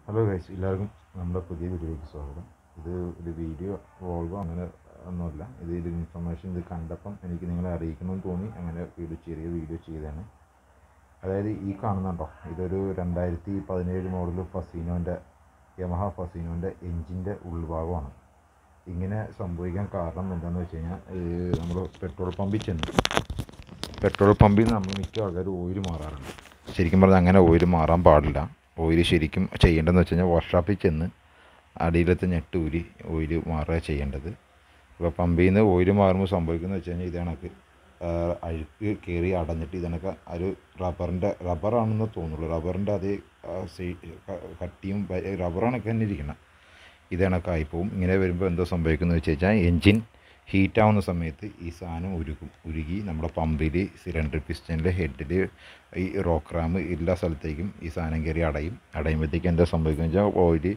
hello guys എല്ലാവർക്കും നമ്മുടെ പുതിയ വീഡിയോയിലേക്ക് സ്വാഗതം ഇത് ഒരു വീഡിയോ വോൾവോ അങ്ങനെ ഒന്നുമല്ല ഇത് ഒരു ഇൻഫർമേഷൻ ഇത് കണ്ടപ്പം എനിക്ക് നിങ്ങളെ അറിയിക്കണമെന്ന് തോന്നി അങ്ങനെ വീഡിയോ ചെറിയ വീഡിയോ ചെയ്തതാണ് അതായത് ഈ കാണുന്നുണ്ടോ ഇതൊരു രണ്ടായിരത്തി പതിനേഴ് മോഡൽ ഫസീനോൻ്റെ യമഹ ഫസീനോൻ്റെ എൻജിൻ്റെ ഉൾഭാഗമാണ് ഇങ്ങനെ സംഭവിക്കാൻ കാരണം എന്താണെന്ന് വെച്ച് കഴിഞ്ഞാൽ നമ്മൾ പെട്രോൾ പമ്പിൽ ചെന്ന് പെട്രോൾ പമ്പിൽ നിന്ന് നമ്മൾ മിക്ക ആൾക്കാരും ഓയിൽ മാറാറുണ്ട് ശരിക്കും പറഞ്ഞാൽ അങ്ങനെ ഓയിൽ മാറാൻ പാടില്ല ഓയിൽ ശരിക്കും ചെയ്യേണ്ടതെന്ന് വെച്ച് കഴിഞ്ഞാൽ വർക്ക്ഷോപ്പിൽ ചെന്ന് അടിയിലത്തെ ഞെട്ട് ഊരി ഓയിൽ മാറുക ചെയ്യേണ്ടത് അപ്പോൾ പമ്പിൽ നിന്ന് ഓയിൽ മാറുമ്പോൾ സംഭവിക്കുന്നത് വെച്ച് കഴിഞ്ഞാൽ ഇത് കണക്ക് ആ, അഴുക്ക് കയറി അടഞ്ഞിട്ട് ഇത് കണക്ക് ഒരു റബ്ബറിൻ്റെ റബ്ബറാണെന്ന് തോന്നുള്ളൂ റബ്ബറിൻ്റെ അതേ ആ, സൈ- ക- കട്ടിയും വ- റബ്ബറാണൊക്കെ തന്നെ ഇരിക്കണം ഇത് കണക്കായി പോവും ഇങ്ങനെ വരുമ്പോൾ എന്തോ സംഭവിക്കുന്നത് വെച്ച് കഴിഞ്ഞാൽ എൻജിൻ ഹീറ്റ് ആവുന്ന സമയത്ത് ഈ സാധനം ഉരുകും ഉരുകി നമ്മുടെ പമ്പിൽ സിലിണ്ടർ പിസ്റ്റനിൽ ഹെഡിൽ ഈ റോക്ക് റാം എല്ലാ സ്ഥലത്തേക്കും ഈ സാധനം കയറി അടയും അടയുമ്പോഴത്തേക്ക് എന്താ സംഭവിക്കുന്നത് വെച്ചാൽ ഓയിൽ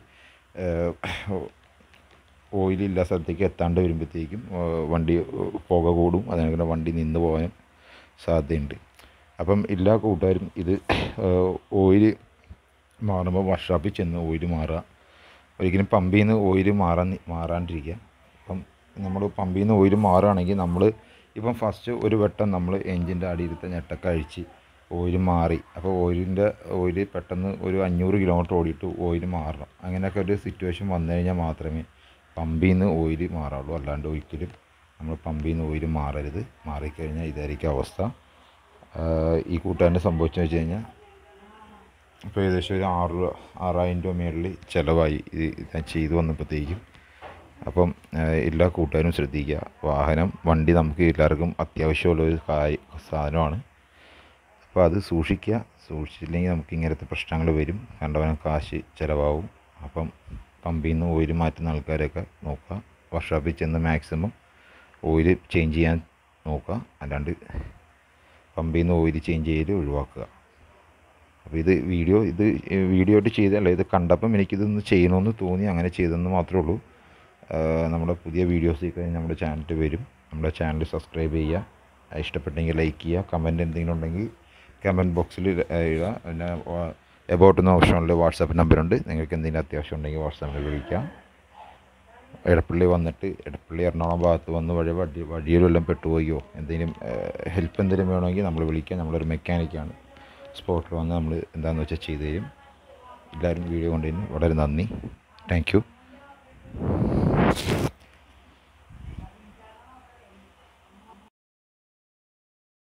ഓയിൽ എല്ലാ സ്ഥലത്തേക്ക് എത്താണ്ട് വരുമ്പോഴത്തേക്കും ആ, വണ്ടി പുക കൂടും അതിനങ്ങനെ വണ്ടി നിന്ന് പോകാനും സാധ്യതയുണ്ട് അപ്പം എല്ലാ കൂട്ടുകാരും ഇത് ഓയിൽ മാറുമ്പോൾ വർക്ക്ഷോപ്പിൽ ചെന്ന് ഓയിൽ മാറുക ഒരിക്കലും പമ്പിൽ നിന്ന് ഓയിൽ മാറാൻ മാറാണ്ടിരിക്കുക അപ്പം നമ്മൾ പമ്പിൽ നിന്ന് ഓയിൽ മാറുകയാണെങ്കിൽ നമ്മൾ ഇപ്പം ഫസ്റ്റ് ഒരു വട്ടം നമ്മൾ എൻജിൻ്റെ അടിയിലത്തെ ഞെട്ടൊക്കെ അഴിച്ച് ഓയിൽ മാറി അപ്പോൾ ഓയിലിൻ്റെ ഓയിൽ പെട്ടെന്ന് ഒരു അഞ്ഞൂറ് കിലോമീറ്റർ ഓടിയിട്ട് ഓയിൽ മാറണം അങ്ങനെയൊക്കെ ഒരു സിറ്റുവേഷൻ വന്നു കഴിഞ്ഞാൽ മാത്രമേ പമ്പിൽ നിന്ന് ഓയിൽ മാറാവുള്ളൂ അല്ലാണ്ട് ഒരിക്കലും നമ്മൾ പമ്പിൽ നിന്ന് ഓയിൽ മാറരുത് മാറിക്കഴിഞ്ഞാൽ ഇതായിരിക്കും അവസ്ഥ ആഹ് ഈ കൂട്ടുകാരൻ്റെ സംഭവിച്ചെന്ന് വെച്ച് കഴിഞ്ഞാൽ ഇപ്പോൾ ഏകദേശം ഒരു ആറ് രൂപ ആറായിരം രൂപ മേളിൽ ചിലവായി ഇത് ഞാൻ ചെയ്തു വന്നപ്പോഴത്തേക്കും അപ്പം ഏഹ് എല്ലാ കൂട്ടുകാരും ശ്രദ്ധിക്കുക വാഹനം വണ്ടി നമുക്ക് എല്ലാവർക്കും അത്യാവശ്യമുള്ള ഒരു കായ് സാധനമാണ് അപ്പോൾ അത് സൂക്ഷിക്കുക സൂക്ഷിച്ചില്ലെങ്കിൽ നമുക്ക് ഇങ്ങനത്തെ പ്രശ്നങ്ങൾ വരും കണ്ടവനം കാശ് ചിലവാകും അപ്പം പമ്പിൽ നിന്ന് ഓയിൽ മാറ്റുന്ന ആൾക്കാരൊക്കെ നോക്കുക വർക്ക്ഷോപ്പിൽ ചെന്ന് മാക്സിമം ഓയിൽ ചേഞ്ച് ചെയ്യാൻ നോക്കുക അല്ലാണ്ട് പമ്പിൽ നിന്ന് ഓയിൽ ചേഞ്ച് ചെയ്ത് ഒഴിവാക്കുക അപ്പോൾ ഇത് വീഡിയോ ഇത് വീഡിയോ ആയിട്ട് ചെയ്തതല്ല ഇത് കണ്ടപ്പം എനിക്കിതൊന്ന് ചെയ്യണമെന്ന് തോന്നി അങ്ങനെ ചെയ്തെന്ന് മാത്രമേ ഉള്ളൂ ആഹ് നമ്മുടെ പുതിയ വീഡിയോസ് കഴിഞ്ഞ് നമ്മുടെ ചാനൽ വരും നമ്മുടെ ചാനൽ സബ്സ്ക്രൈബ് ചെയ്യുക ഇഷ്ടപ്പെട്ടെങ്കിൽ ലൈക്ക് ചെയ്യുക കമൻറ്റ് എന്തെങ്കിലും ഉണ്ടെങ്കിൽ കമൻറ്റ് ബോക്സിൽ എഴുതുക പിന്നെ എബൌട്ട് എന്ന ഓപ്ഷനിൽ വാട്സാപ്പ് നമ്പറുണ്ട് നിങ്ങൾക്ക് എന്തെങ്കിലും അത്യാവശ്യം ഉണ്ടെങ്കിൽ വാട്സാപ്പിൽ വിളിക്കാം എടപ്പള്ളി വന്നിട്ട് എടപ്പള്ളി എറണാകുളം ഭാഗത്ത് വന്ന് വഴി വഴി വഴിയിലെല്ലാം പെട്ടുപോയോ എന്തെങ്കിലും ഹെൽപ്പ് എന്തെങ്കിലും വേണമെങ്കിൽ നമ്മൾ വിളിക്കാം നമ്മളൊരു മെക്കാനിക്കാണ് സ്പോട്ടിൽ വന്ന് നമ്മൾ എന്താണെന്ന് വെച്ചാൽ ചെയ്തു തരും എല്ലാവരും വീഡിയോ കൊണ്ടുതന്നെ വളരെ നന്ദി താങ്ക് യു